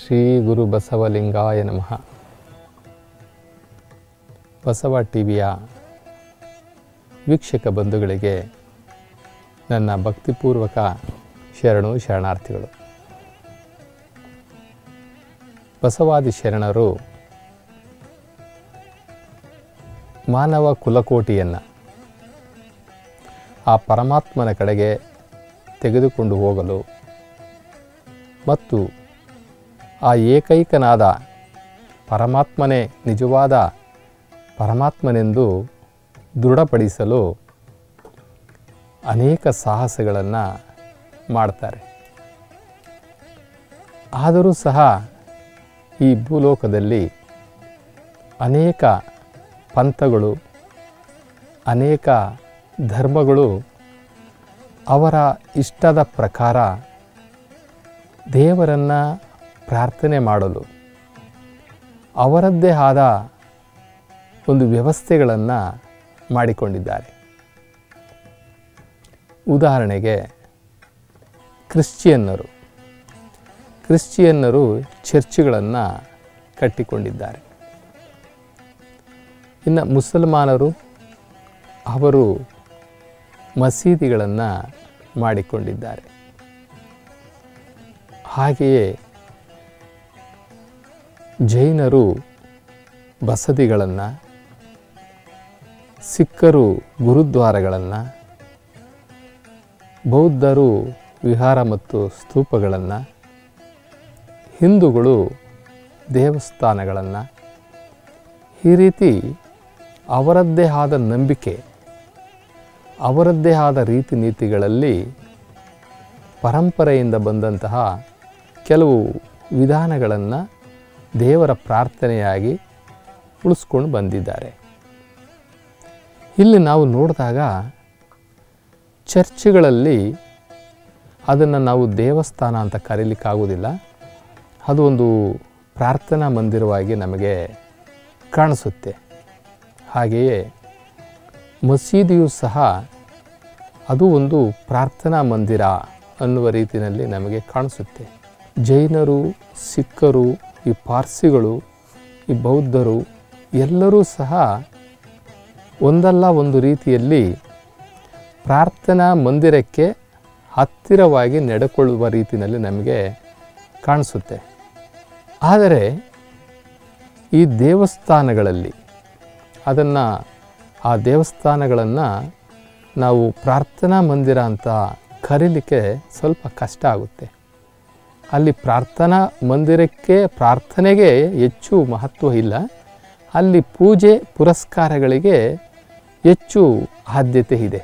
ಶ್ರೀ ಗುರು ಬಸವಲಿಂಗಾಯ ನಮಃ ಬಸವ ಟಿವಿಯ ವೀಕ್ಷಕ ಬಂಧುಗಳಿಗೆ ನನ್ನ ಭಕ್ತಿಪೂರ್ವಕ ಶರಣು ಶರಣಾರ್ಥಿಗಳು ಬಸವಾದಿ ಶರಣರು ಮಾನವ ಕುಲಕೋಟಿಯನ್ನು ಆ ಪರಮಾತ್ಮನ ಕಡೆಗೆ ತೆಗೆದುಕೊಂಡು ಹೋಗಲು ಮತ್ತು ಆ ಏಕೈಕನಾದ ಪರಮಾತ್ಮನೇ ನಿಜವಾದ ಪರಮಾತ್ಮನೆಂದು ದೃಢಪಡಿಸಲು ಅನೇಕ ಸಾಹಸಗಳನ್ನು ಮಾಡ್ತಾರೆ ಆದರೂ ಸಹ ಈ ಭೂಲೋಕದಲ್ಲಿ ಅನೇಕ ಪಂಥಗಳು ಅನೇಕ ಧರ್ಮಗಳು ಅವರ ಇಷ್ಟದ ಪ್ರಕಾರ ದೇವರನ್ನು ಪ್ರಾರ್ಥನೆ ಮಾಡಲು ಅವರದ್ದೇ ಆದ ಒಂದು ವ್ಯವಸ್ಥೆಗಳನ್ನು ಮಾಡಿಕೊಂಡಿದ್ದಾರೆ ಉದಾಹರಣೆಗೆ ಕ್ರಿಶ್ಚಿಯನ್ನರು ಕ್ರಿಶ್ಚಿಯನ್ನರು ಚರ್ಚ್ಗಳನ್ನು ಕಟ್ಟಿಕೊಂಡಿದ್ದಾರೆ ಇನ್ನು ಮುಸಲ್ಮಾನರು ಅವರು ಮಸೀದಿಗಳನ್ನು ಮಾಡಿಕೊಂಡಿದ್ದಾರೆ ಹಾಗೆಯೇ ಜೈನರು ಬಸದಿಗಳನ್ನು ಸಿಖ್ಖರು ಗುರುದ್ವಾರಗಳನ್ನು ಬೌದ್ಧರು ವಿಹಾರ ಮತ್ತು ಸ್ತೂಪಗಳನ್ನು ಹಿಂದೂಗಳು ದೇವಸ್ಥಾನಗಳನ್ನು ಈ ರೀತಿ ಅವರದ್ದೇ ಆದ ನಂಬಿಕೆ ಅವರದ್ದೇ ಆದ ರೀತಿ ನೀತಿಗಳಲ್ಲಿ ಪರಂಪರೆಯಿಂದ ಬಂದಂತಹ ಕೆಲವು ವಿಧಾನಗಳನ್ನು ದೇವರ ಪ್ರಾರ್ಥನೆಯಾಗಿ ಉಳಿಸ್ಕೊಂಡು ಬಂದಿದ್ದಾರೆ ಇಲ್ಲಿ ನಾವು ನೋಡಿದಾಗ ಚರ್ಚ್ಗಳಲ್ಲಿ ಅದನ್ನು ನಾವು ದೇವಸ್ಥಾನ ಅಂತ ಕರೀಲಿಕ್ಕಾಗೋದಿಲ್ಲ ಅದು ಒಂದು ಪ್ರಾರ್ಥನಾ ಮಂದಿರವಾಗಿ ನಮಗೆ ಕಾಣಿಸುತ್ತೆ ಹಾಗೆಯೇ ಮಸೀದಿಯು ಸಹ ಅದು ಒಂದು ಪ್ರಾರ್ಥನಾ ಮಂದಿರ ಅನ್ನುವ ರೀತಿಯಲ್ಲಿ ನಮಗೆ ಕಾಣಿಸುತ್ತೆ ಜೈನರು ಸಿಖ್ಖರು ಈ ಪಾರ್ಸಿಗಳು ಈ ಬೌದ್ಧರು ಎಲ್ಲರೂ ಸಹ ಒಂದಲ್ಲ ಒಂದು ರೀತಿಯಲ್ಲಿ ಪ್ರಾರ್ಥನಾ ಮಂದಿರಕ್ಕೆ ಹತ್ತಿರವಾಗಿ ನಡೆಕೊಳ್ಳುವ ರೀತಿಯಲ್ಲಿ ನಮಗೆ ಕಾಣಿಸುತ್ತೆ ಆದರೆ ಈ ದೇವಸ್ಥಾನಗಳಲ್ಲಿ ಅದನ್ನು ಆ ದೇವಸ್ಥಾನಗಳನ್ನು ನಾವು ಪ್ರಾರ್ಥನಾ ಮಂದಿರ ಅಂತ ಕರೀಲಿಕ್ಕೆ ಸ್ವಲ್ಪ ಕಷ್ಟ ಆಗುತ್ತೆ ಅಲ್ಲಿ ಪ್ರಾರ್ಥನಾ ಮಂದಿರಕ್ಕೆ ಪ್ರಾರ್ಥನೆಗೆ ಹೆಚ್ಚು ಮಹತ್ವ ಇಲ್ಲ ಅಲ್ಲಿ ಪೂಜೆ ಪುರಸ್ಕಾರಗಳಿಗೆ ಹೆಚ್ಚು ಆದ್ಯತೆ ಇದೆ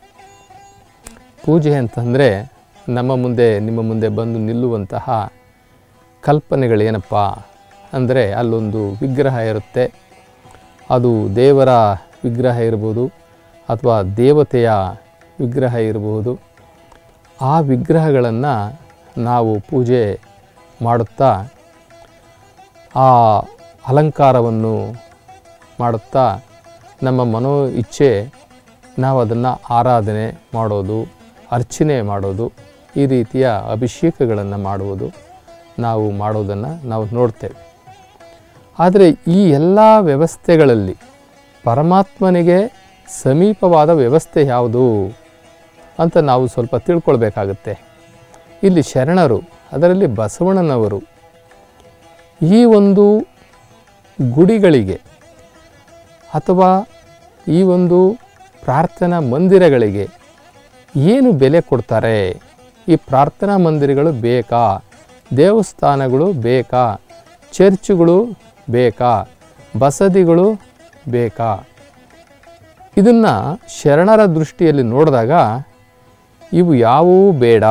ಪೂಜೆ ಅಂತಂದರೆ ನಮ್ಮ ಮುಂದೆ ನಿಮ್ಮ ಮುಂದೆ ಬಂದು ನಿಲ್ಲುವಂತಹ ಕಲ್ಪನೆಗಳೇನಪ್ಪ ಅಂದರೆ ಅಲ್ಲೊಂದು ವಿಗ್ರಹ ಇರುತ್ತೆ ಅದು ದೇವರ ವಿಗ್ರಹ ಇರ್ಬೋದು ಅಥವಾ ದೇವತೆಯ ವಿಗ್ರಹ ಇರಬಹುದು ಆ ವಿಗ್ರಹಗಳನ್ನು ನಾವು ಪೂಜೆ ಮಾಡುತ್ತಾ ಆ ಅಲಂಕಾರವನ್ನು ಮಾಡುತ್ತಾ ನಮ್ಮ ಮನೋ ಇಚ್ಛೆ ನಾವು ಅದನ್ನು ಆರಾಧನೆ ಮಾಡೋದು ಅರ್ಚನೆ ಮಾಡೋದು ಈ ರೀತಿಯ ಅಭಿಷೇಕಗಳನ್ನು ಮಾಡುವುದು ನಾವು ಮಾಡೋದನ್ನು ನಾವು ನೋಡ್ತೇವೆ ಆದರೆ ಈ ಎಲ್ಲ ವ್ಯವಸ್ಥೆಗಳಲ್ಲಿ ಪರಮಾತ್ಮನಿಗೆ ಸಮೀಪವಾದ ವ್ಯವಸ್ಥೆ ಯಾವುದು ಅಂತ ನಾವು ಸ್ವಲ್ಪ ತಿಳ್ಕೊಳ್ಬೇಕಾಗತ್ತೆ ಇಲ್ಲಿ ಶರಣರು ಅದರಲ್ಲಿ ಬಸವಣ್ಣನವರು ಈ ಒಂದು ಗುಡಿಗಳಿಗೆ ಅಥವಾ ಈ ಒಂದು ಪ್ರಾರ್ಥನಾ ಮಂದಿರಗಳಿಗೆ ಏನು ಬೆಲೆ ಕೊಡ್ತಾರೆ ಈ ಪ್ರಾರ್ಥನಾ ಮಂದಿರಗಳು ಬೇಕಾ ದೇವಸ್ಥಾನಗಳು ಬೇಕಾ ಚರ್ಚ್ಗಳು ಬೇಕಾ ಬಸದಿಗಳು ಬೇಕಾ ಇದನ್ನು ಶರಣರ ದೃಷ್ಟಿಯಲ್ಲಿ ನೋಡಿದಾಗ ಇವು ಯಾವುವೂ ಬೇಡ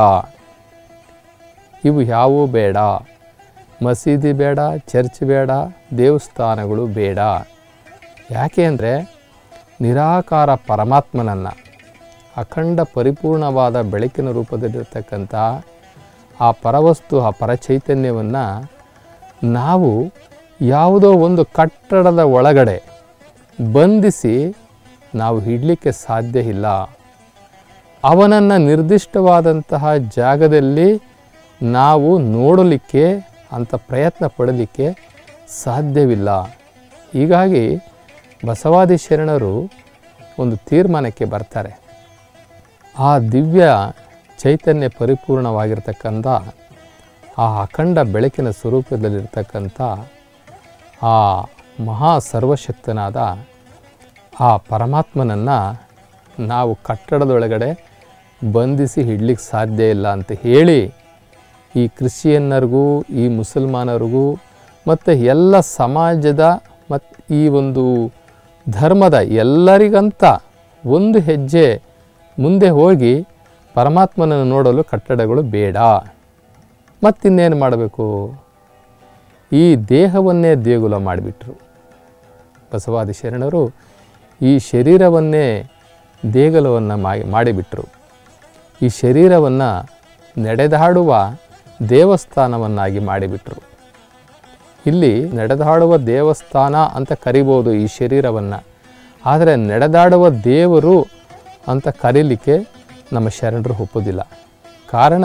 ಇವು ಯಾವುವೂ ಬೇಡ ಮಸೀದಿ ಬೇಡ ಚರ್ಚ್ ಬೇಡ ದೇವಸ್ಥಾನಗಳು ಬೇಡ ಯಾಕೆ ಅಂದರೆ ನಿರಾಕಾರ ಪರಮಾತ್ಮನನ್ನು ಅಖಂಡ ಪರಿಪೂರ್ಣವಾದ ಬೆಳಕಿನ ರೂಪದಲ್ಲಿರ್ತಕ್ಕಂಥ ಆ ಪರವಸ್ತು ಆ ಪರಚೈತನ್ಯವನ್ನು ನಾವು ಯಾವುದೋ ಒಂದು ಕಟ್ಟಡದ ಒಳಗಡೆ ಬಂಧಿಸಿ ನಾವು ಇಡಲಿಕ್ಕೆ ಸಾಧ್ಯ ಇಲ್ಲ ಅವನನ್ನು ನಿರ್ದಿಷ್ಟವಾದಂತಹ ಜಾಗದಲ್ಲಿ ನಾವು ನೋಡಲಿಕ್ಕೆ ಅಂಥ ಪ್ರಯತ್ನ ಪಡಲಿಕ್ಕೆ ಸಾಧ್ಯವಿಲ್ಲ ಹೀಗಾಗಿ ಬಸವಾದಿ ಶರಣರು ಒಂದು ತೀರ್ಮಾನಕ್ಕೆ ಬರ್ತಾರೆ ಆ ದಿವ್ಯ ಚೈತನ್ಯ ಪರಿಪೂರ್ಣವಾಗಿರ್ತಕ್ಕಂಥ ಆ ಅಖಂಡ ಬೆಳಕಿನ ಸ್ವರೂಪದಲ್ಲಿರ್ತಕ್ಕಂಥ ಆ ಮಹಾ ಸರ್ವಶಕ್ತನಾದ ಆ ಪರಮಾತ್ಮನನ್ನು ನಾವು ಕಟ್ಟಡದೊಳಗಡೆ ಬಂಧಿಸಿ ಇಡ್ಲಿಕ್ಕೆ ಸಾಧ್ಯ ಇಲ್ಲ ಅಂತ ಹೇಳಿ ಈ ಕ್ರಿಶ್ಚಿಯನ್ನರಿಗೂ ಈ ಮುಸಲ್ಮಾನರಿಗೂ ಮತ್ತು ಎಲ್ಲ ಸಮಾಜದ ಮತ್ತು ಈ ಒಂದು ಧರ್ಮದ ಎಲ್ಲರಿಗಂತ ಒಂದು ಹೆಜ್ಜೆ ಮುಂದೆ ಹೋಗಿ ಪರಮಾತ್ಮನನ್ನು ನೋಡಲು ಕಟ್ಟಡಗಳು ಬೇಡ ಮತ್ತಿನ್ನೇನು ಮಾಡಬೇಕು ಈ ದೇಹವನ್ನೇ ದೇಗುಲ ಮಾಡಿಬಿಟ್ರು ಬಸವಾದಿ ಶರಣರು ಈ ಶರೀರವನ್ನೇ ದೇಗುಲವನ್ನು ಮಾಡಿಬಿಟ್ರು ಈ ಶರೀರವನ್ನು ನಡೆದಾಡುವ ದೇವಸ್ಥಾನವನ್ನಾಗಿ ಮಾಡಿಬಿಟ್ರು ಇಲ್ಲಿ ನಡೆದಾಡುವ ದೇವಸ್ಥಾನ ಅಂತ ಕರಿಬೋದು ಈ ಶರೀರವನ್ನು ಆದರೆ ನಡೆದಾಡುವ ದೇವರು ಅಂತ ಕರೀಲಿಕ್ಕೆ ನಮ್ಮ ಶರಣರು ಒಪ್ಪೋದಿಲ್ಲ ಕಾರಣ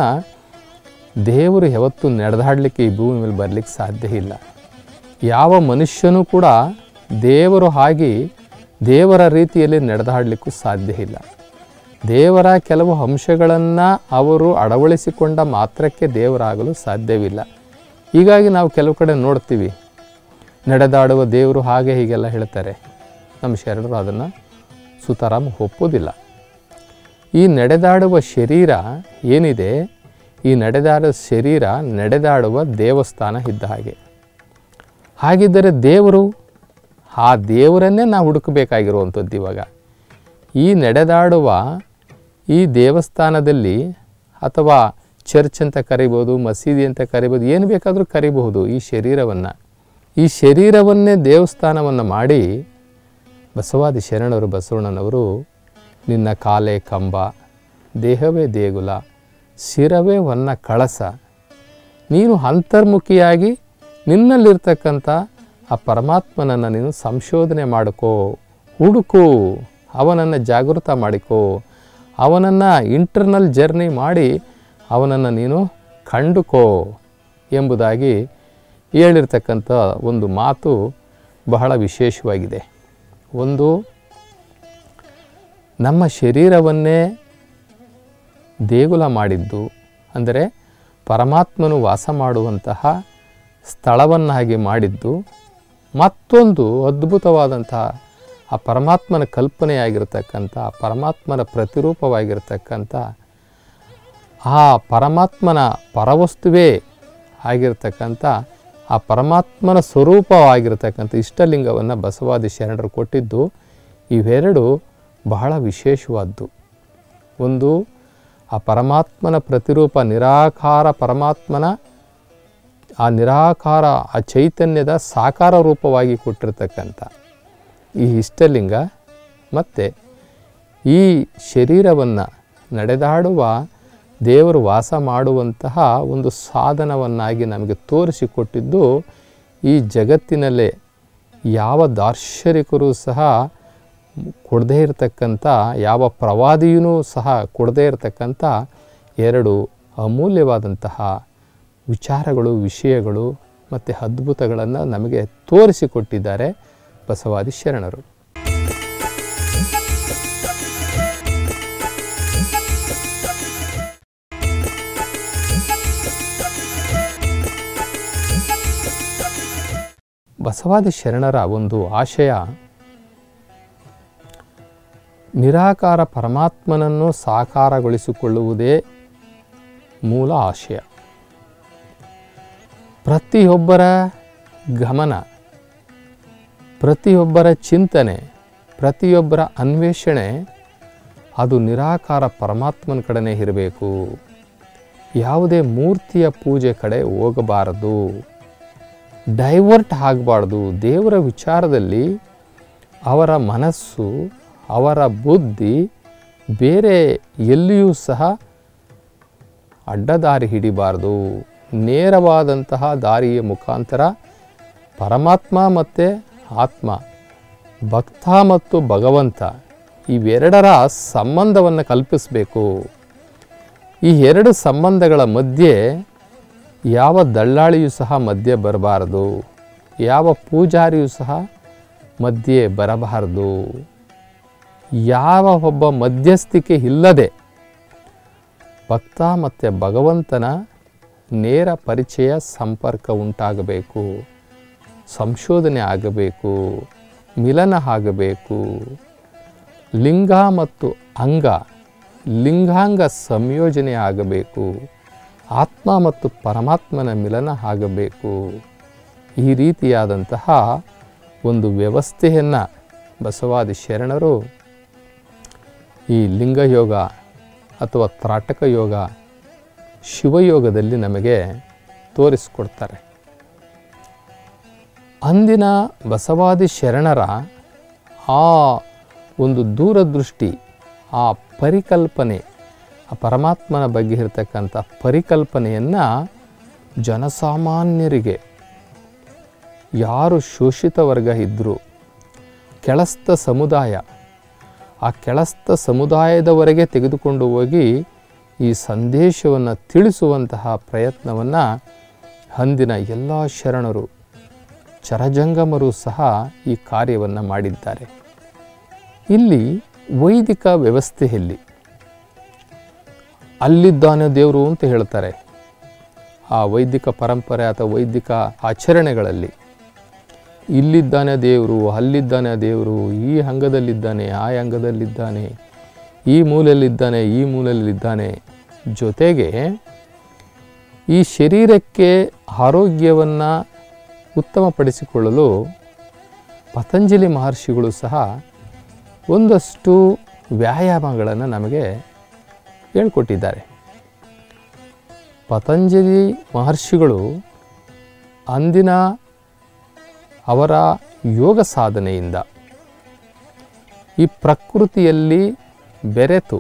ದೇವರು ಯಾವತ್ತೂ ನಡೆದಾಡಲಿಕ್ಕೆ ಈ ಭೂಮಿ ಮೇಲೆ ಬರಲಿಕ್ಕೆ ಸಾಧ್ಯ ಇಲ್ಲ ಯಾವ ಮನುಷ್ಯನೂ ಕೂಡ ದೇವರು ಆಗಿ ದೇವರ ರೀತಿಯಲ್ಲಿ ನಡೆದಾಡಲಿಕ್ಕೂ ಸಾಧ್ಯ ಇಲ್ಲ ದೇವರ ಕೆಲವು ಅಂಶಗಳನ್ನು ಅವರು ಅಳವಡಿಸಿಕೊಂಡ ಮಾತ್ರಕ್ಕೆ ದೇವರಾಗಲು ಸಾಧ್ಯವಿಲ್ಲ ಹೀಗಾಗಿ ನಾವು ಕೆಲವು ಕಡೆ ನೋಡ್ತೀವಿ ನಡೆದಾಡುವ ದೇವರು ಹಾಗೆ ಹೀಗೆಲ್ಲ ಹೇಳ್ತಾರೆ ನಮ್ಮ ಶರಣರು ಅದನ್ನು ಸುತಾರಾಮ್ ಒಪ್ಪೋದಿಲ್ಲ ಈ ನಡೆದಾಡುವ ಶರೀರ ಏನಿದೆ ಈ ನಡೆದಾಡುವ ಶರೀರ ನಡೆದಾಡುವ ದೇವಸ್ಥಾನ ಇದ್ದ ಹಾಗೆ ಹಾಗಿದ್ದರೆ ದೇವರು ಆ ದೇವರನ್ನೇ ನಾವು ಹುಡುಕಬೇಕಾಗಿರುವಂಥದ್ದು ಇವಾಗ ಈ ನಡೆದಾಡುವ ಈ ದೇವಸ್ಥಾನದಲ್ಲಿ ಅಥವಾ ಚರ್ಚ್ ಅಂತ ಕರಿಬೋದು ಮಸೀದಿ ಅಂತ ಕರಿಬೋದು ಏನು ಬೇಕಾದರೂ ಕರಿಬಹುದು ಈ ಶರೀರವನ್ನು ಈ ಶರೀರವನ್ನೇ ದೇವಸ್ಥಾನವನ್ನು ಮಾಡಿ ಬಸವಾದಿ ಶರಣರು ಬಸವಣ್ಣನವರು ನಿನ್ನ ಕಾಲೇ ಕಂಬ ದೇಹವೇ ದೇಗುಲ ಶಿರವೇ ವನ್ನ ಕಳಸ ನೀನು ಅಂತರ್ಮುಖಿಯಾಗಿ ನಿನ್ನಲ್ಲಿರ್ತಕ್ಕಂಥ ಆ ಪರಮಾತ್ಮನನ್ನು ನೀನು ಸಂಶೋಧನೆ ಮಾಡಿಕೋ ಹುಡುಕು ಅವನನ್ನು ಜಾಗೃತ ಮಾಡಿಕೋ ಅವನನ್ನು ಇಂಟರ್ನಲ್ ಜರ್ನಿ ಮಾಡಿ ಅವನನ್ನು ನೀನು ಕಂಡುಕೋ ಎಂಬುದಾಗಿ ಹೇಳಿರ್ತಕ್ಕಂಥ ಒಂದು ಮಾತು ಬಹಳ ವಿಶೇಷವಾಗಿದೆ ಒಂದು ನಮ್ಮ ಶರೀರವನ್ನೇ ದೇಗುಲ ಮಾಡಿದ್ದು ಅಂದರೆ ಪರಮಾತ್ಮನು ವಾಸ ಮಾಡುವಂತಹ ಸ್ಥಳವನ್ನಾಗಿ ಮಾಡಿದ್ದು ಮತ್ತೊಂದು ಅದ್ಭುತವಾದಂತಹ ಆ ಪರಮಾತ್ಮನ ಕಲ್ಪನೆಯಾಗಿರ್ತಕ್ಕಂಥ ಆ ಪರಮಾತ್ಮನ ಪ್ರತಿರೂಪವಾಗಿರ್ತಕ್ಕಂಥ ಆ ಪರಮಾತ್ಮನ ಪರವಸ್ತುವೇ ಆಗಿರ್ತಕ್ಕಂಥ ಆ ಪರಮಾತ್ಮನ ಸ್ವರೂಪವಾಗಿರ್ತಕ್ಕಂಥ ಇಷ್ಟಲಿಂಗವನ್ನು ಬಸವಾದಿ ಶರಣರು ಕೊಟ್ಟಿದ್ದು ಇವೆರಡು ಬಹಳ ವಿಶೇಷವಾದ್ದು ಒಂದು ಆ ಪರಮಾತ್ಮನ ಪ್ರತಿರೂಪ ನಿರಾಕಾರ ಪರಮಾತ್ಮನ ಆ ನಿರಾಕಾರ ಆ ಚೈತನ್ಯದ ಸಾಕಾರ ರೂಪವಾಗಿ ಕೊಟ್ಟಿರ್ತಕ್ಕಂಥ ಈ ಇಷ್ಟಲಿಂಗ ಮತ್ತು ಈ ಶರೀರವನ್ನು ನಡೆದಾಡುವ ದೇವರು ವಾಸ ಮಾಡುವಂತಹ ಒಂದು ಸಾಧನವನ್ನಾಗಿ ನಮಗೆ ತೋರಿಸಿಕೊಟ್ಟಿದ್ದು ಈ ಜಗತ್ತಿನಲ್ಲೇ ಯಾವ ದಾರ್ಶನಿಕರು ಸಹ ಕೊಡದೇ ಇರತಕ್ಕಂಥ ಯಾವ ಪ್ರವಾದಿಯೂ ಸಹ ಕೊಡದೇ ಇರತಕ್ಕಂಥ ಎರಡು ಅಮೂಲ್ಯವಾದಂತಹ ವಿಚಾರಗಳು ವಿಷಯಗಳು ಮತ್ತು ಅದ್ಭುತಗಳನ್ನು ನಮಗೆ ತೋರಿಸಿಕೊಟ್ಟಿದ್ದಾರೆ ಬಸವಾದಿ ಶರಣರು ಬಸವಾದಿ ಶರಣರ ಒಂದು ಆಶಯ ನಿರಾಕಾರ ಪರಮಾತ್ಮನನ್ನು ಸಾಕಾರಗೊಳಿಸಿಕೊಳ್ಳುವುದೇ ಮೂಲ ಆಶಯ ಪ್ರತಿಯೊಬ್ಬರ ಗಮನ ಪ್ರತಿಯೊಬ್ಬರ ಚಿಂತನೆ ಪ್ರತಿಯೊಬ್ಬರ ಅನ್ವೇಷಣೆ ಅದು ನಿರಾಕಾರ ಪರಮಾತ್ಮನ ಕಡೆನೇ ಇರಬೇಕು ಯಾವುದೇ ಮೂರ್ತಿಯ ಪೂಜೆ ಕಡೆ ಹೋಗಬಾರದು ಡೈವರ್ಟ್ ಆಗಬಾರ್ದು ದೇವರ ವಿಚಾರದಲ್ಲಿ ಅವರ ಮನಸ್ಸು ಅವರ ಬುದ್ಧಿ ಬೇರೆ ಎಲ್ಲಿಯೂ ಸಹ ಅಡ್ಡದಾರಿ ಹಿಡಿಬಾರ್ದು ನೇರವಾದಂತಹ ದಾರಿಯ ಮುಖಾಂತರ ಪರಮಾತ್ಮ ಮತ್ತು ಆತ್ಮ ಭಕ್ತ ಮತ್ತು ಭಗವಂತ ಇವೆರಡರ ಸಂಬಂಧವನ್ನು ಕಲ್ಪಿಸಬೇಕು ಈ ಎರಡು ಸಂಬಂಧಗಳ ಮಧ್ಯೆ ಯಾವ ದಳ್ಳಾಳಿಯೂ ಸಹ ಮಧ್ಯೆ ಬರಬಾರದು ಯಾವ ಪೂಜಾರಿಯೂ ಸಹ ಮಧ್ಯೆ ಬರಬಾರದು ಯಾವ ಒಬ್ಬ ಮಧ್ಯಸ್ಥಿಕೆ ಇಲ್ಲದೆ ಭಕ್ತ ಮತ್ತು ಭಗವಂತನ ನೇರ ಪರಿಚಯ ಸಂಪರ್ಕ ಉಂಟಾಗಬೇಕು ಸಂಶೋಧನೆ ಆಗಬೇಕು ಮಿಲನ ಆಗಬೇಕು ಲಿಂಗ ಮತ್ತು ಅಂಗ ಲಿಂಗಾಂಗ ಸಂಯೋಜನೆ ಆಗಬೇಕು ಆತ್ಮ ಮತ್ತು ಪರಮಾತ್ಮನ ಮಿಲನ ಆಗಬೇಕು ಈ ರೀತಿಯಾದಂತಹ ಒಂದು ವ್ಯವಸ್ಥೆಯನ್ನು ಬಸವಾದಿ ಶರಣರು ಈ ಲಿಂಗಯೋಗ ಅಥವಾ ತ್ರಾಟಕ ಯೋಗ ಶಿವಯೋಗದಲ್ಲಿ ನಮಗೆ ತೋರಿಸಿಕೊಡ್ತಾರೆ ಅಂದಿನ ಬಸವಾದಿ ಶರಣರ ಆ ಒಂದು ದೂರದೃಷ್ಟಿ ಆ ಪರಿಕಲ್ಪನೆ ಆ ಪರಮಾತ್ಮನ ಬಗ್ಗೆ ಇರತಕ್ಕಂಥ ಪರಿಕಲ್ಪನೆಯನ್ನು ಜನಸಾಮಾನ್ಯರಿಗೆ ಯಾರು ಶೋಷಿತ ವರ್ಗ ಇದ್ದರು ಕೆಳಸ್ಥ ಸಮುದಾಯ ಆ ಕೆಳಸ್ಥ ಸಮುದಾಯದವರೆಗೆ ತೆಗೆದುಕೊಂಡು ಹೋಗಿ ಈ ಸಂದೇಶವನ್ನು ತಿಳಿಸುವಂತಹ ಪ್ರಯತ್ನವನ್ನು ಅಂದಿನ ಎಲ್ಲ ಶರಣರು ಚರಜಂಗಮರು ಸಹ ಈ ಕಾರ್ಯವನ್ನು ಮಾಡಿದ್ದಾರೆ ಇಲ್ಲಿ ವೈದಿಕ ವ್ಯವಸ್ಥೆಯಲ್ಲಿ ಅಲ್ಲಿದ್ದಾನೆ ದೇವರು ಅಂತ ಹೇಳ್ತಾರೆ ಆ ವೈದಿಕ ಪರಂಪರೆ ಅಥವಾ ವೈದಿಕ ಆಚರಣೆಗಳಲ್ಲಿ ಇಲ್ಲಿದ್ದಾನೆ ದೇವರು ಅಲ್ಲಿದ್ದಾನೆ ದೇವರು ಈ ಅಂಗದಲ್ಲಿದ್ದಾನೆ ಆ ಅಂಗದಲ್ಲಿದ್ದಾನೆ ಈ ಮೂಲೆಯಲ್ಲಿದ್ದಾನೆ ಈ ಮೂಲೆಯಲ್ಲಿದ್ದಾನೆ ಜೊತೆಗೆ ಈ ಶರೀರಕ್ಕೆ ಆರೋಗ್ಯವನ್ನು ಉತ್ತಮಪಡಿಸಿಕೊಳ್ಳಲು ಪತಂಜಲಿ ಮಹರ್ಷಿಗಳು ಸಹ ಒಂದಷ್ಟು ವ್ಯಾಯಾಮಗಳನ್ನು ನಮಗೆ ಹೇಳ್ಕೊಟ್ಟಿದ್ದಾರೆ ಪತಂಜಲಿ ಮಹರ್ಷಿಗಳು ಅಂದಿನ ಅವರ ಯೋಗ ಸಾಧನೆಯಿಂದ ಈ ಪ್ರಕೃತಿಯಲ್ಲಿ ಬೆರೆತು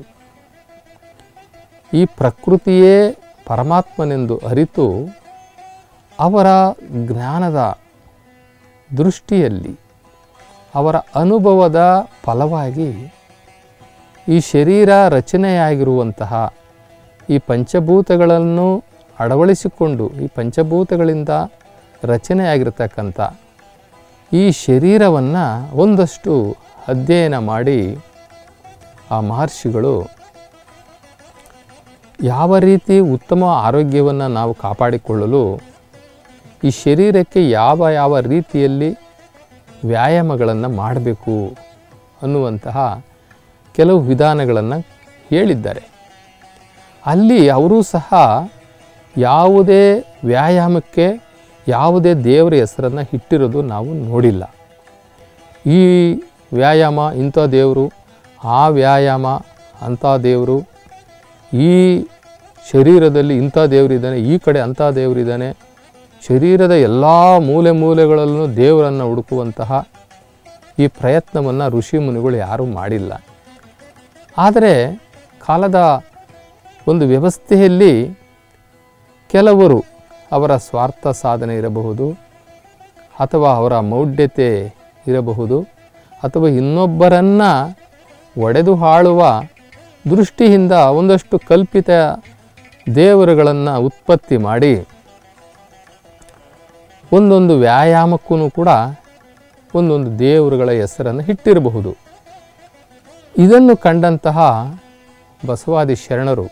ಈ ಪ್ರಕೃತಿಯೇ ಪರಮಾತ್ಮನೆಂದು ಅರಿತು ಅವರ ಜ್ಞಾನದ ದೃಷ್ಟಿಯಲ್ಲಿ ಅವರ ಅನುಭವದ ಫಲವಾಗಿ ಈ ಶರೀರ ರಚನೆಯಾಗಿರುವಂತಹ ಈ ಪಂಚಭೂತಗಳನ್ನು ಅಳವಡಿಸಿಕೊಂಡು ಈ ಪಂಚಭೂತಗಳಿಂದ ರಚನೆಯಾಗಿರ್ತಕ್ಕಂಥ ಈ ಶರೀರವನ್ನು ಒಂದಷ್ಟು ಅಧ್ಯಯನ ಮಾಡಿ ಆ ಮಹರ್ಷಿಗಳು ಯಾವ ರೀತಿ ಉತ್ತಮ ಆರೋಗ್ಯವನ್ನು ನಾವು ಕಾಪಾಡಿಕೊಳ್ಳಲು ಈ ಶರೀರಕ್ಕೆ ಯಾವ ಯಾವ ರೀತಿಯಲ್ಲಿ ವ್ಯಾಯಾಮಗಳನ್ನು ಮಾಡಬೇಕು ಅನ್ನುವಂತಹ ಕೆಲವು ವಿಧಾನಗಳನ್ನು ಹೇಳಿದ್ದಾರೆ ಅಲ್ಲಿ ಅವರೂ ಸಹ ಯಾವುದೇ ವ್ಯಾಯಾಮಕ್ಕೆ ಯಾವುದೇ ದೇವರ ಹೆಸರನ್ನು ಇಟ್ಟಿರೋದು ನಾವು ನೋಡಿಲ್ಲ ಈ ವ್ಯಾಯಾಮ ಇಂಥ ದೇವರು ಆ ವ್ಯಾಯಾಮ ಅಂಥ ದೇವರು ಈ ಶರೀರದಲ್ಲಿ ಇಂಥ ದೇವರಿದ್ದಾನೆ ಈ ಕಡೆ ಅಂಥ ದೇವರಿದ್ದಾನೆ ಶರೀರದ ಎಲ್ಲ ಮೂಲೆ ಮೂಲೆಗಳಲ್ಲೂ ದೇವರನ್ನು ಹುಡುಕುವಂತಹ ಈ ಪ್ರಯತ್ನವನ್ನು ಋಷಿ ಮುನಿಗಳು ಯಾರೂ ಮಾಡಿಲ್ಲ ಆದರೆ ಕಾಲದ ಒಂದು ವ್ಯವಸ್ಥೆಯಲ್ಲಿ ಕೆಲವರು ಅವರ ಸ್ವಾರ್ಥ ಸಾಧನೆ ಇರಬಹುದು ಅಥವಾ ಅವರ ಮೌಢ್ಯತೆ ಇರಬಹುದು ಅಥವಾ ಇನ್ನೊಬ್ಬರನ್ನು ಒಡೆದು ಆಳುವ ದೃಷ್ಟಿಯಿಂದ ಒಂದಷ್ಟು ಕಲ್ಪಿತ ದೇವರುಗಳನ್ನು ಉತ್ಪತ್ತಿ ಮಾಡಿ ಒಂದೊಂದು ವ್ಯಾಯಾಮಕ್ಕೂ ಕೂಡ ಒಂದೊಂದು ದೇವರುಗಳ ಹೆಸರನ್ನು ಇಟ್ಟಿರಬಹುದು ಇದನ್ನು ಕಂಡಂತಹ ಬಸವಾದಿ ಶರಣರು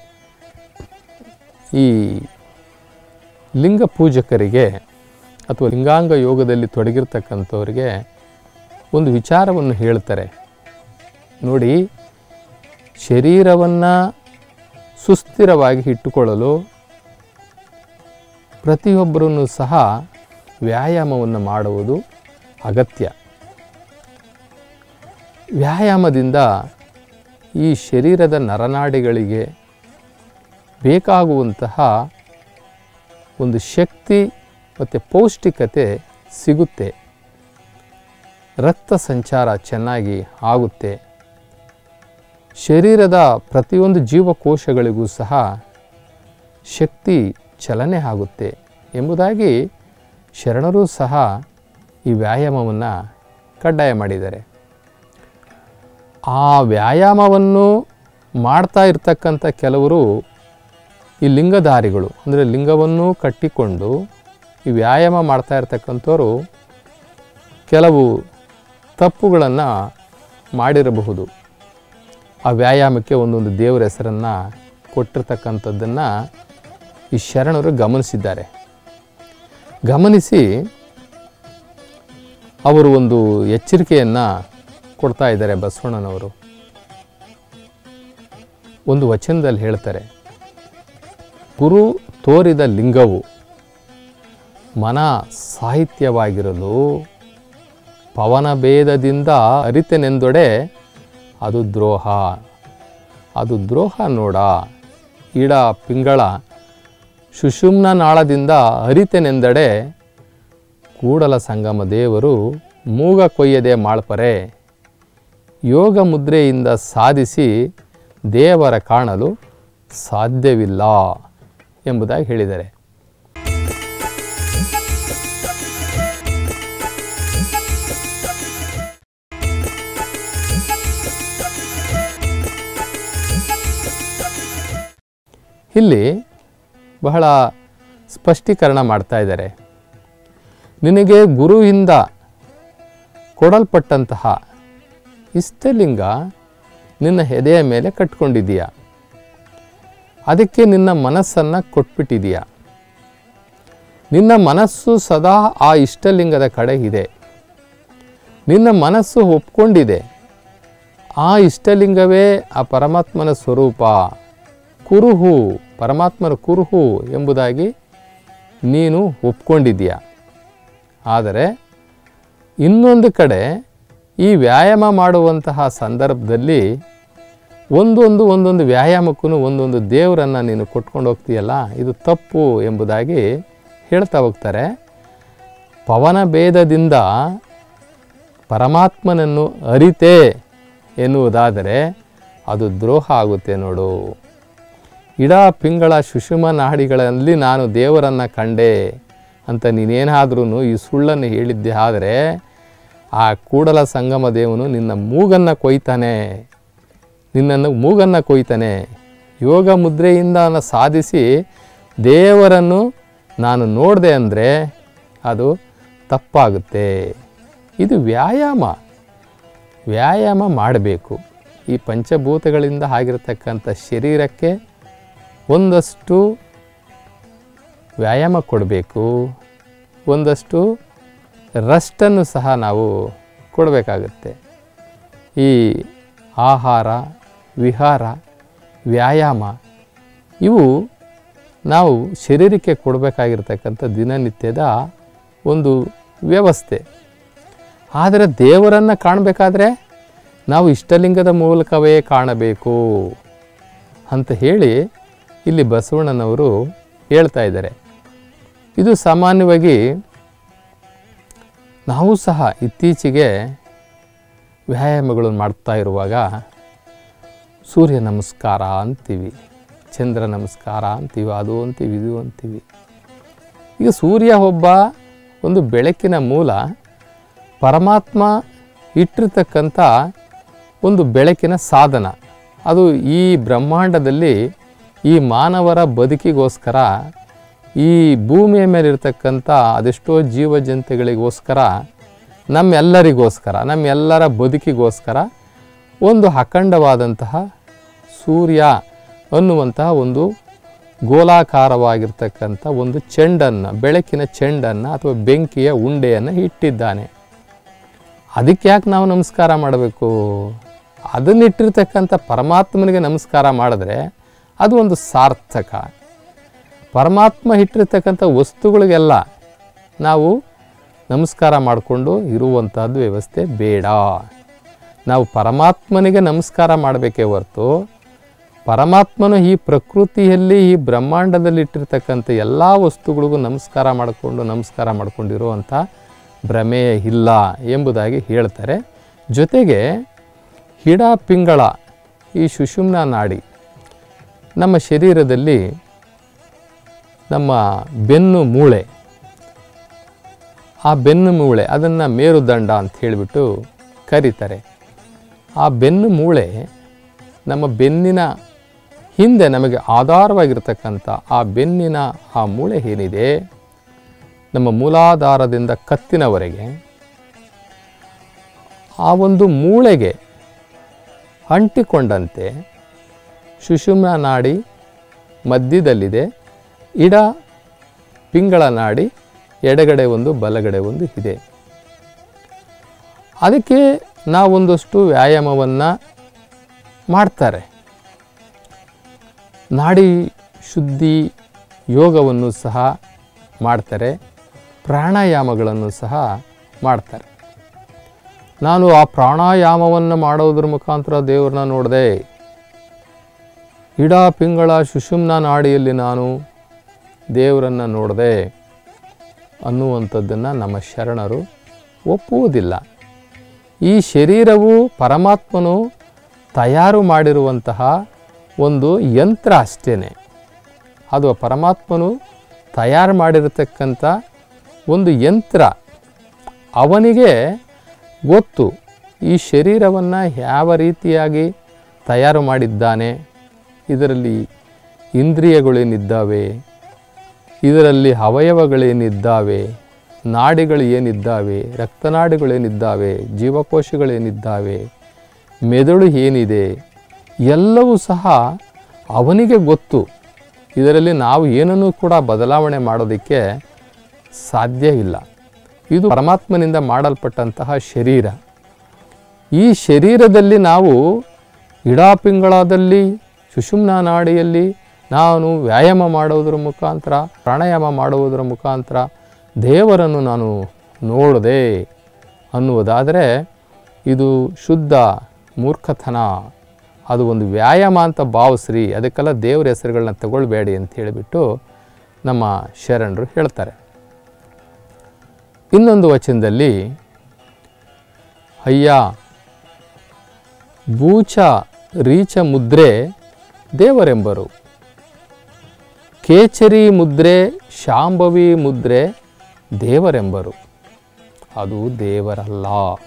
ಈ ಲಿಂಗ ಪೂಜಕರಿಗೆ ಅಥವಾ ಲಿಂಗಾಂಗ ಯೋಗದಲ್ಲಿ ತೊಡಗಿರ್ತಕ್ಕಂಥವರಿಗೆ ಒಂದು ವಿಚಾರವನ್ನು ಹೇಳ್ತಾರೆ ನೋಡಿ ಶರೀರವನ್ನು ಸುಸ್ಥಿರವಾಗಿ ಇಟ್ಟುಕೊಳ್ಳಲು ಪ್ರತಿಯೊಬ್ಬರೂ ಸಹ ವ್ಯಾಯಾಮವನ್ನು ಮಾಡುವುದು ಅಗತ್ಯ ವ್ಯಾಯಾಮದಿಂದ ಈ ಶರೀರದ ನರನಾಡಿಗಳಿಗೆ ಬೇಕಾಗುವಂತಹ ಒಂದು ಶಕ್ತಿ ಮತ್ತು ಪೌಷ್ಟಿಕತೆ ಸಿಗುತ್ತೆ ರಕ್ತ ಸಂಚಾರ ಚೆನ್ನಾಗಿ ಆಗುತ್ತೆ ಶರೀರದ ಪ್ರತಿಯೊಂದು ಜೀವಕೋಶಗಳಿಗೂ ಸಹ ಶಕ್ತಿ ಚಲನೆ ಆಗುತ್ತೆ ಎಂಬುದಾಗಿ ಶರಣರೂ ಸಹ ಈ ವ್ಯಾಯಾಮವನ್ನು ಕಡ್ಡಾಯ ಮಾಡಿದ್ದಾರೆ ಆ ವ್ಯಾಯಾಮವನ್ನು ಮಾಡ್ತಾ ಇರ್ತಕ್ಕಂಥ ಕೆಲವರು ಈ ಲಿಂಗಧಾರಿಗಳು ಅಂದರೆ ಲಿಂಗವನ್ನು ಕಟ್ಟಿಕೊಂಡು ಈ ವ್ಯಾಯಾಮ ಮಾಡ್ತಾ ಇರ್ತಕ್ಕಂಥವ್ರು ಕೆಲವು ತಪ್ಪುಗಳನ್ನು ಮಾಡಿರಬಹುದು ಆ ವ್ಯಾಯಾಮಕ್ಕೆ ಒಂದೊಂದು ದೇವರ ಹೆಸರನ್ನು ಕೊಟ್ಟಿರ್ತಕ್ಕಂಥದ್ದನ್ನು ಈ ಶರಣರು ಗಮನಿಸಿದ್ದಾರೆ ಗಮನಿಸಿ ಅವರು ಒಂದು ಎಚ್ಚರಿಕೆಯನ್ನು ಕೊಡ್ತಾ ಇದ್ದಾರೆ ಬಸವಣ್ಣನವರು ಒಂದು ವಚನದಲ್ಲಿ ಹೇಳ್ತಾರೆ ಗುರು ತೋರಿದ ಲಿಂಗವು ಮನ ಸಾಹಿತ್ಯವಾಗಿರಲು ಪವನ ಭೇದದಿಂದ ಅರಿತೆನೆಂದೊಡೆ ಅದು ದ್ರೋಹ ಅದು ದ್ರೋಹ ನೋಡ ಇಡ ಪಿಂಗಳ ಸುಷುಮ್ನ ನಾಳದಿಂದ ಅರಿತೆನೆಂದಡೆ ಕೂಡಲ ಸಂಗಮ ದೇವರು ಮೂಗ ಕೊಯ್ಯದೆ ಮಾಳ್ಪರೆ ಯೋಗ ಮುದ್ರೆಯಿಂದ ಸಾಧಿಸಿ ದೇವರ ಕಾಣಲು ಸಾಧ್ಯವಿಲ್ಲ ಎಂಬುದಾಗಿ ಹೇಳಿದ್ದಾರೆ ಇಲ್ಲಿ ಬಹಳ ಸ್ಪಷ್ಟೀಕರಣ ಮಾಡ್ತಾ ಇದ್ದಾರೆ ನಿನಗೆ ಗುರುವಿಂದ ಕೊಡಲ್ಪಟ್ಟಂತಹ ಇಷ್ಟಲಿಂಗ ನಿನ್ನ ಎದೆಯ ಮೇಲೆ ಕಟ್ಕೊಂಡಿದೀಯ ಅದಕ್ಕೆ ನಿನ್ನ ಮನಸ್ಸನ್ನು ಕೊಟ್ಬಿಟ್ಟಿದೀಯ ನಿನ್ನ ಮನಸ್ಸು ಸದಾ ಆ ಇಷ್ಟಲಿಂಗದ ಕಡೆ ಇದೆ ನಿನ್ನ ಮನಸ್ಸು ಒಪ್ಕೊಂಡಿದೆ ಆ ಇಷ್ಟಲಿಂಗವೇ ಆ ಪರಮಾತ್ಮನ ಸ್ವರೂಪ ಕುರುಹು ಪರಮಾತ್ಮನ ಕುರುಹು ಎಂಬುದಾಗಿ ನೀನು ಒಪ್ಕೊಂಡಿದ್ದೀಯ ಆದರೆ ಇನ್ನೊಂದು ಕಡೆ ಈ ವ್ಯಾಯಾಮ ಮಾಡುವಂತಹ ಸಂದರ್ಭದಲ್ಲಿ ಒಂದೊಂದು ಒಂದೊಂದು ವ್ಯಾಯಾಮಕ್ಕೂ ಒಂದೊಂದು ದೇವರನ್ನು ನೀನು ಕೊಟ್ಕೊಂಡು ಹೋಗ್ತೀಯಲ್ಲ ಇದು ತಪ್ಪು ಎಂಬುದಾಗಿ ಹೇಳ್ತಾ ಹೋಗ್ತಾರೆ ಪವನ ಭೇದದಿಂದ ಪರಮಾತ್ಮನನ್ನು ಅರಿತೆ ಎನ್ನುವುದಾದರೆ ಅದು ದ್ರೋಹ ಆಗುತ್ತೆ ನೋಡು ಇಡ ಪಿಂಗಳ ಸುಷುಮ ನಾಡಿಗಳಲ್ಲಿ ನಾನು ದೇವರನ್ನು ಕಂಡೆ ಅಂತ ನೀನೇನಾದ್ರೂ ಈ ಸುಳ್ಳನ್ನು ಹೇಳಿದ್ದೆ ಆದರೆ ಆ ಕೂಡಲ ಸಂಗಮ ದೇವನು ನಿನ್ನ ಮೂಗನ್ನು ಕೊಯ್ತಾನೆ ನಿನ್ನನ್ನು ಮೂಗನ್ನು ಕೊಯ್ತಾನೆ ಯೋಗ ಮುದ್ರೆಯಿಂದ ಸಾಧಿಸಿ ದೇವರನ್ನು ನಾನು ನೋಡಿದೆ ಅಂದರೆ ಅದು ತಪ್ಪಾಗುತ್ತೆ ಇದು ವ್ಯಾಯಾಮ ವ್ಯಾಯಾಮ ಮಾಡಬೇಕು ಈ ಪಂಚಭೂತಗಳಿಂದ ಆಗಿರತಕ್ಕಂಥ ಶರೀರಕ್ಕೆ ಒಂದಷ್ಟು ವ್ಯಾಯಾಮ ಕೊಡಬೇಕು ಒಂದಷ್ಟು ರಷ್ಟನ್ನು ಸಹ ನಾವು ಕೊಡಬೇಕಾಗುತ್ತೆ ಈ ಆಹಾರ ವಿಹಾರ ವ್ಯಾಯಾಮ ಇವು ನಾವು ಶರೀರಕ್ಕೆ ಕೊಡಬೇಕಾಗಿರ್ತಕ್ಕಂಥ ದಿನನಿತ್ಯದ ಒಂದು ವ್ಯವಸ್ಥೆ ಆದರೆ ದೇವರನ್ನು ಕಾಣಬೇಕಾದ್ರೆ ನಾವು ಇಷ್ಟಲಿಂಗದ ಮೂಲಕವೇ ಕಾಣಬೇಕು ಅಂತ ಹೇಳಿ ಇಲ್ಲಿ ಬಸವಣ್ಣನವರು ಹೇಳ್ತಾ ಇದ್ದಾರೆ ಇದು ಸಾಮಾನ್ಯವಾಗಿ ನಾವು ಸಹ ಇತ್ತೀಚೆಗೆ ವ್ಯಾಯಾಮಗಳನ್ನು ಮಾಡ್ತಾ ಇರುವಾಗ ಸೂರ್ಯ ನಮಸ್ಕಾರ ಅಂತೀವಿ ಚಂದ್ರ ನಮಸ್ಕಾರ ಅಂತೀವಿ ಅದು ಅಂತೀವಿ ಇದು ಅಂತೀವಿ ಈಗ ಸೂರ್ಯ ಒಬ್ಬ ಒಂದು ಬೆಳಕಿನ ಮೂಲ ಪರಮಾತ್ಮ ಇಟ್ಟಿರ್ತಕ್ಕಂಥ ಒಂದು ಬೆಳಕಿನ ಸಾಧನ ಅದು ಈ ಬ್ರಹ್ಮಾಂಡದಲ್ಲಿ ಈ ಮಾನವರ ಬದುಕಿಗೋಸ್ಕರ ಈ ಭೂಮಿಯ ಮೇಲೆ ಇರ್ತಕ್ಕಂಥ ಅದೆಷ್ಟೋ ಜೀವಜಂತುಗಳಿಗೋಸ್ಕರ ನಮ್ಮೆಲ್ಲರಿಗೋಸ್ಕರ ನಮ್ಮೆಲ್ಲರ ಬದುಕಿಗೋಸ್ಕರ ಒಂದು ಅಖಂಡವಾದಂತಹ ಸೂರ್ಯ ಅನ್ನುವಂತಹ ಒಂದು ಗೋಲಾಕಾರವಾಗಿರ್ತಕ್ಕಂಥ ಒಂದು ಚೆಂಡನ್ನು ಬೆಳಕಿನ ಚೆಂಡನ್ನು ಅಥವಾ ಬೆಂಕಿಯ ಉಂಡೆಯನ್ನು ಇಟ್ಟಿದ್ದಾನೆ ಅದಕ್ಕೆ ಯಾಕೆ ನಾವು ನಮಸ್ಕಾರ ಮಾಡಬೇಕು ಅದನ್ನಿಟ್ಟಿರ್ತಕ್ಕಂಥ ಪರಮಾತ್ಮನಿಗೆ ನಮಸ್ಕಾರ ಮಾಡಿದ್ರೆ ಅದು ಒಂದು ಸಾರ್ಥಕ ಪರಮಾತ್ಮ ಇಟ್ಟಿರ್ತಕ್ಕಂಥ ವಸ್ತುಗಳಿಗೆಲ್ಲ ನಾವು ನಮಸ್ಕಾರ ಮಾಡಿಕೊಂಡು ಇರುವಂಥದ್ದು ವ್ಯವಸ್ಥೆ ಬೇಡ ನಾವು ಪರಮಾತ್ಮನಿಗೆ ನಮಸ್ಕಾರ ಮಾಡಬೇಕೇ ಹೊರತು ಪರಮಾತ್ಮನು ಈ ಪ್ರಕೃತಿಯಲ್ಲಿ ಈ ಬ್ರಹ್ಮಾಂಡದಲ್ಲಿ ಇಟ್ಟಿರ್ತಕ್ಕಂಥ ಎಲ್ಲ ವಸ್ತುಗಳಿಗೂ ನಮಸ್ಕಾರ ಮಾಡಿಕೊಂಡು ನಮಸ್ಕಾರ ಮಾಡಿಕೊಂಡಿರುವಂಥ ಭ್ರಮೆ ಇಲ್ಲ ಎಂಬುದಾಗಿ ಹೇಳ್ತಾರೆ ಜೊತೆಗೆ ಹಿಡ ಪಿಂಗಳ ಈ ಸುಷುಮ್ನ ನಾಡಿ ನಮ್ಮ ಶರೀರದಲ್ಲಿ ನಮ್ಮ ಬೆನ್ನು ಮೂಳೆ ಆ ಬೆನ್ನು ಮೂಳೆ ಅದನ್ನು ಮೇರುದಂಡ ಅಂತ ಹೇಳಿಬಿಟ್ಟು ಕರೀತಾರೆ ಆ ಬೆನ್ನು ಮೂಳೆ ನಮ್ಮ ಬೆನ್ನಿನ ಹಿಂದೆ ನಮಗೆ ಆಧಾರವಾಗಿರ್ತಕ್ಕಂಥ ಆ ಬೆನ್ನಿನ ಆ ಮೂಳೆ ಏನಿದೆ ನಮ್ಮ ಮೂಲಾಧಾರದಿಂದ ಕತ್ತಿನವರೆಗೆ ಆ ಒಂದು ಮೂಳೆಗೆ ಅಂಟಿಕೊಂಡಂತೆ ಸುಷುಮ್ನ ನಾಡಿ ಮಧ್ಯದಲ್ಲಿದೆ ಇಡ ಪಿಂಗಳ ನಾಡಿ ಎಡಗಡೆ ಒಂದು ಬಲಗಡೆ ಒಂದು ಇದೆ ಅದಕ್ಕೆ ನಾವೊಂದಷ್ಟು ವ್ಯಾಯಾಮವನ್ನು ಮಾಡ್ತಾರೆ ನಾಡಿ ಶುದ್ಧಿ ಯೋಗವನ್ನು ಸಹ ಮಾಡ್ತಾರೆ ಪ್ರಾಣಾಯಾಮಗಳನ್ನು ಸಹ ಮಾಡ್ತಾರೆ ನಾನು ಆ ಪ್ರಾಣಾಯಾಮವನ್ನು ಮಾಡೋದ್ರ ಮುಖಾಂತರ ದೇವ್ರನ್ನ ನೋಡಿದೆ ಇಡ ಪಿಂಗಳ ಸುಷುಮ್ನ ನಾಡಿಯಲ್ಲಿ ನಾನು ದೇವರನ್ನು ನೋಡಿದೆ ಅನ್ನುವಂಥದ್ದನ್ನು ನಮ್ಮ ಶರಣರು ಒಪ್ಪುವುದಿಲ್ಲ ಈ ಶರೀರವು ಪರಮಾತ್ಮನು ತಯಾರು ಮಾಡಿರುವಂತಹ ಒಂದು ಯಂತ್ರ ಅಷ್ಟೇ ಅದು ಪರಮಾತ್ಮನು ತಯಾರು ಮಾಡಿರತಕ್ಕಂಥ ಒಂದು ಯಂತ್ರ ಅವನಿಗೆ ಗೊತ್ತು ಈ ಶರೀರವನ್ನು ಯಾವ ರೀತಿಯಾಗಿ ತಯಾರು ಮಾಡಿದ್ದಾನೆ ಇದರಲ್ಲಿ ಇಂದ್ರಿಯಗಳೇನಿದ್ದಾವೆ ಇದರಲ್ಲಿ ಅವಯವಗಳೇನಿದ್ದಾವೆ ನಾಡಿಗಳು ಏನಿದ್ದಾವೆ ರಕ್ತನಾಡಿಗಳೇನಿದ್ದಾವೆ ಜೀವಕೋಶಗಳೇನಿದ್ದಾವೆ ಮೆದುಳು ಏನಿದೆ ಎಲ್ಲವೂ ಸಹ ಅವನಿಗೆ ಗೊತ್ತು ಇದರಲ್ಲಿ ನಾವು ಏನನ್ನೂ ಕೂಡ ಬದಲಾವಣೆ ಮಾಡೋದಕ್ಕೆ ಸಾಧ್ಯ ಇಲ್ಲ ಇದು ಪರಮಾತ್ಮನಿಂದ ಮಾಡಲ್ಪಟ್ಟಂತಹ ಶರೀರ ಈ ಶರೀರದಲ್ಲಿ ನಾವು ಇಡಾಪಿಂಗಳದಲ್ಲಿ ಸುಷುಮ್ನ ನಾಡಿಯಲ್ಲಿ ನಾನು ವ್ಯಾಯಾಮ ಮಾಡುವುದರ ಮುಖಾಂತರ ಪ್ರಾಣಾಯಾಮ ಮಾಡುವುದರ ಮುಖಾಂತರ ದೇವರನ್ನು ನಾನು ನೋಡಿದೆ ಅನ್ನುವುದಾದರೆ ಇದು ಶುದ್ಧ ಮೂರ್ಖತನ ಅದು ಒಂದು ವ್ಯಾಯಾಮ ಅಂತ ಭಾವಿಸ್ರಿ ಅದಕ್ಕೆಲ್ಲ ದೇವರ ಹೆಸರುಗಳನ್ನ ತಗೊಳ್ಬೇಡಿ ಅಂತ ಹೇಳಿಬಿಟ್ಟು ನಮ್ಮ ಶರಣರು ಹೇಳ್ತಾರೆ ಇನ್ನೊಂದು ವಚನದಲ್ಲಿ ಅಯ್ಯ ಬೂಚ ರೀಚ ಮುದ್ರೆ ದೇವರೆಂಬರು ಕೇಚರಿ ಮುದ್ರೆ ಶಾಂಭವಿ ಮುದ್ರೆ ದೇವರೆಂಬರು ಅದು ದೇವರಲ್ಲ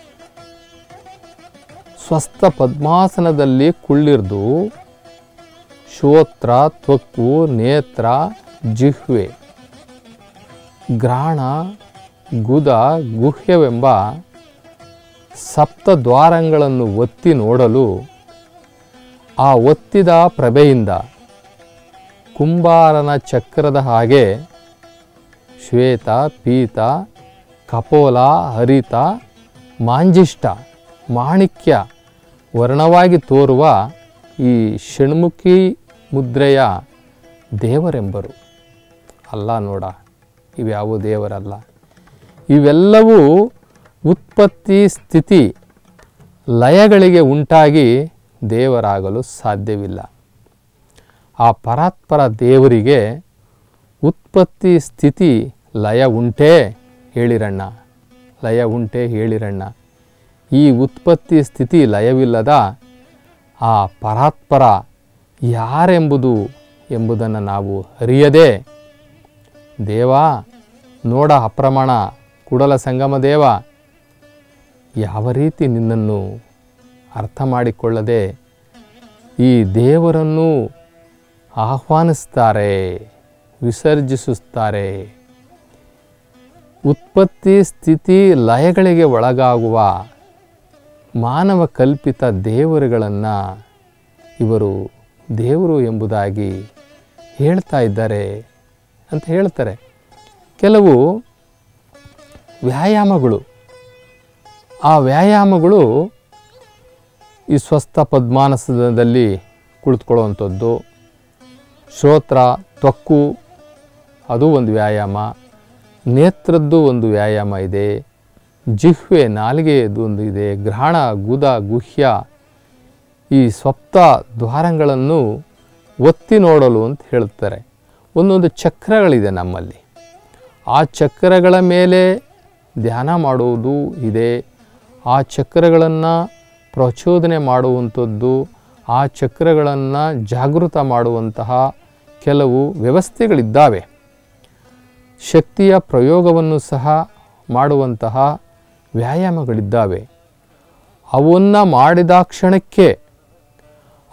ಸ್ವಸ್ಥ ಪದ್ಮಾಸನದಲ್ಲಿ ಕುಳ್ಳಿರ್ದು ಶ್ರೋತ್ರ ತ್ವಕ್ಕು ನೇತ್ರ ಜಿಹ್ವೆ ಗ್ರಾಣ ಗುದ ಗುಹ್ಯವೆಂಬ ಸಪ್ತ ದ್ವಾರಗಳನ್ನು ಒತ್ತಿ ನೋಡಲು ಆ ಒತ್ತಿದ ಪ್ರಭೆಯಿಂದ ಕುಂಬಾರನ ಚಕ್ರದ ಹಾಗೆ ಶ್ವೇತ ಪೀತ ಕಪೋಲ ಹರಿತ ಮಾಂಜಿಷ್ಟ ಮಾಣಿಕ್ಯ ವರ್ಣವಾಗಿ ತೋರುವ ಈ ಷಣ್ಮುಖಿ ಮುದ್ರೆಯ ದೇವರೆಂಬರು ಅಲ್ಲ ನೋಡ ಇವ್ಯಾವು ದೇವರಲ್ಲ ಇವೆಲ್ಲವೂ ಉತ್ಪತ್ತಿ ಸ್ಥಿತಿ ಲಯಗಳಿಗೆ ಉಂಟಾಗಿ ದೇವರಾಗಲು ಸಾಧ್ಯವಿಲ್ಲ ಆ ಪರಾತ್ಪರ ದೇವರಿಗೆ ಉತ್ಪತ್ತಿ ಸ್ಥಿತಿ ಲಯ ಉಂಟೇ ಹೇಳಿರಣ್ಣ ಲಯ ಉಂಟೇ ಹೇಳಿರಣ್ಣ ಈ ಉತ್ಪತ್ತಿ ಸ್ಥಿತಿ ಲಯವಿಲ್ಲದ ಆ ಪರಾತ್ಪರ ಯಾರೆಂಬುದು ಎಂಬುದನ್ನು ನಾವು ಅರಿಯದೆ ದೇವ ನೋಡ ಅಪ್ರಮಾಣ ಕುಡಲ ಸಂಗಮ ದೇವ ಯಾವ ರೀತಿ ನಿನ್ನನ್ನು ಅರ್ಥ ಮಾಡಿಕೊಳ್ಳದೆ ಈ ದೇವರನ್ನು ಆಹ್ವಾನಿಸ್ತಾರೆ ವಿಸರ್ಜಿಸುತ್ತಾರೆ ಉತ್ಪತ್ತಿ ಸ್ಥಿತಿ ಲಯಗಳಿಗೆ ಒಳಗಾಗುವ ಮಾನವ ಕಲ್ಪಿತ ದೇವರುಗಳನ್ನು ಇವರು ದೇವರು ಎಂಬುದಾಗಿ ಹೇಳ್ತಾ ಇದ್ದಾರೆ ಅಂತ ಹೇಳ್ತಾರೆ ಕೆಲವು ವ್ಯಾಯಾಮಗಳು ಆ ವ್ಯಾಯಾಮಗಳು ಈ ಸ್ವಸ್ಥ ಪದ್ಮಾನಸದಲ್ಲಿ ಕುಳಿತುಕೊಳ್ಳುವಂಥದ್ದು ಶ್ರೋತ್ರ ತ್ವಕ್ಕು ಅದು ಒಂದು ವ್ಯಾಯಾಮ ನೇತ್ರದ್ದು ಒಂದು ವ್ಯಾಯಾಮ ಇದೆ ಜಿಹ್ವೆ ನಾಲಿಗೆಯದು ಒಂದು ಇದೆ ಗ್ರಹಣ ಗುದ ಗುಹ್ಯ ಈ ಸಪ್ತ ದ್ವಾರಗಳನ್ನು ಒತ್ತಿ ನೋಡಲು ಅಂತ ಹೇಳ್ತಾರೆ ಒಂದೊಂದು ಚಕ್ರಗಳಿದೆ ನಮ್ಮಲ್ಲಿ ಆ ಚಕ್ರಗಳ ಮೇಲೆ ಧ್ಯಾನ ಮಾಡುವುದು ಇದೆ ಆ ಚಕ್ರಗಳನ್ನು ಪ್ರಚೋದನೆ ಮಾಡುವಂಥದ್ದು ಆ ಚಕ್ರಗಳನ್ನು ಜಾಗೃತ ಮಾಡುವಂತಹ ಕೆಲವು ವ್ಯವಸ್ಥೆಗಳಿದ್ದಾವೆ ಶಕ್ತಿಯ ಪ್ರಯೋಗವನ್ನು ಸಹ ಮಾಡುವಂತಹ ವ್ಯಾಯಾಮಗಳಿದ್ದಾವೆ ಅವನ್ನು ಮಾಡಿದ ಕ್ಷಣಕ್ಕೆ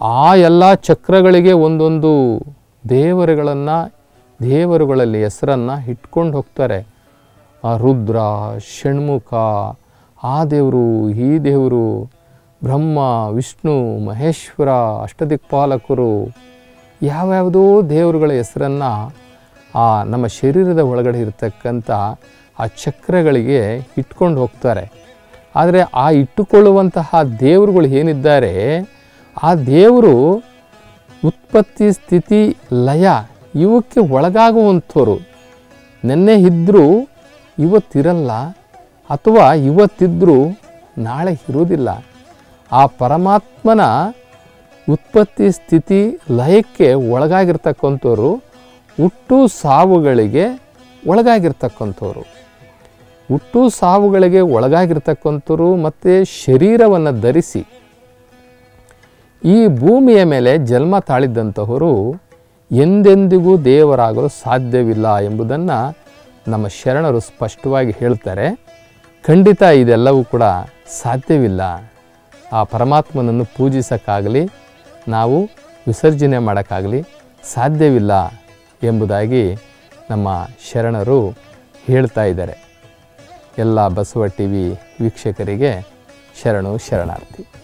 ಆ ಎಲ್ಲ ಚಕ್ರಗಳಿಗೆ ಒಂದೊಂದು ದೇವರುಗಳನ್ನು ದೇವರುಗಳಲ್ಲಿ ಹೆಸರನ್ನು ಇಟ್ಕೊಂಡು ಹೋಗ್ತಾರೆ ಆ ರುದ್ರ ಷಣ್ಮುಖ ಆ ದೇವರು ಈ ದೇವರು ಬ್ರಹ್ಮ ವಿಷ್ಣು ಮಹೇಶ್ವರ ಅಷ್ಟದಿಕ್ಪಾಲಕರು ಯಾವ್ಯಾವುದೋ ದೇವರುಗಳ ಹೆಸರನ್ನು ಆ ನಮ್ಮ ಶರೀರದ ಒಳಗಡೆ ಇರತಕ್ಕಂಥ ಆ ಚಕ್ರಗಳಿಗೆ ಇಟ್ಕೊಂಡು ಹೋಗ್ತಾರೆ ಆದರೆ ಆ ಇಟ್ಟುಕೊಳ್ಳುವಂತಹ ದೇವರುಗಳು ಏನಿದ್ದಾರೆ ಆ ದೇವರು ಉತ್ಪತ್ತಿ ಸ್ಥಿತಿ ಲಯ ಇವಕ್ಕೆ ಒಳಗಾಗುವಂಥವ್ರು ನೆನ್ನೆ ಇದ್ದರೂ ಇವತ್ತಿರಲ್ಲ ಅಥವಾ ಇವತ್ತಿದ್ದರೂ ನಾಳೆ ಇರುವುದಿಲ್ಲ ಆ ಪರಮಾತ್ಮನ ಉತ್ಪತ್ತಿ ಸ್ಥಿತಿ ಲಯಕ್ಕೆ ಒಳಗಾಗಿರ್ತಕ್ಕಂಥವ್ರು ಹುಟ್ಟು ಸಾವುಗಳಿಗೆ ಒಳಗಾಗಿರ್ತಕ್ಕಂಥವ್ರು ಹುಟ್ಟು ಸಾವುಗಳಿಗೆ ಒಳಗಾಗಿರ್ತಕ್ಕಂಥವ್ರು ಮತ್ತು ಶರೀರವನ್ನು ಧರಿಸಿ ಈ ಭೂಮಿಯ ಮೇಲೆ ಜನ್ಮ ತಾಳಿದ್ದಂತಹವರು ಎಂದೆಂದಿಗೂ ದೇವರಾಗಲು ಸಾಧ್ಯವಿಲ್ಲ ಎಂಬುದನ್ನು ನಮ್ಮ ಶರಣರು ಸ್ಪಷ್ಟವಾಗಿ ಹೇಳ್ತಾರೆ ಖಂಡಿತ ಇದೆಲ್ಲವೂ ಕೂಡ ಸಾಧ್ಯವಿಲ್ಲ ಆ ಪರಮಾತ್ಮನನ್ನು ಪೂಜಿಸೋಕ್ಕಾಗಲಿ ನಾವು ವಿಸರ್ಜನೆ ಮಾಡೋಕ್ಕಾಗಲಿ ಸಾಧ್ಯವಿಲ್ಲ ಎಂಬುದಾಗಿ ನಮ್ಮ ಶರಣರು ಹೇಳ್ತಾ ಇದ್ದಾರೆ ಎಲ್ಲ ಬಸವ ಟಿ ವಿ ವೀಕ್ಷಕರಿಗೆ ಶರಣು ಶರಣಾರ್ಥಿ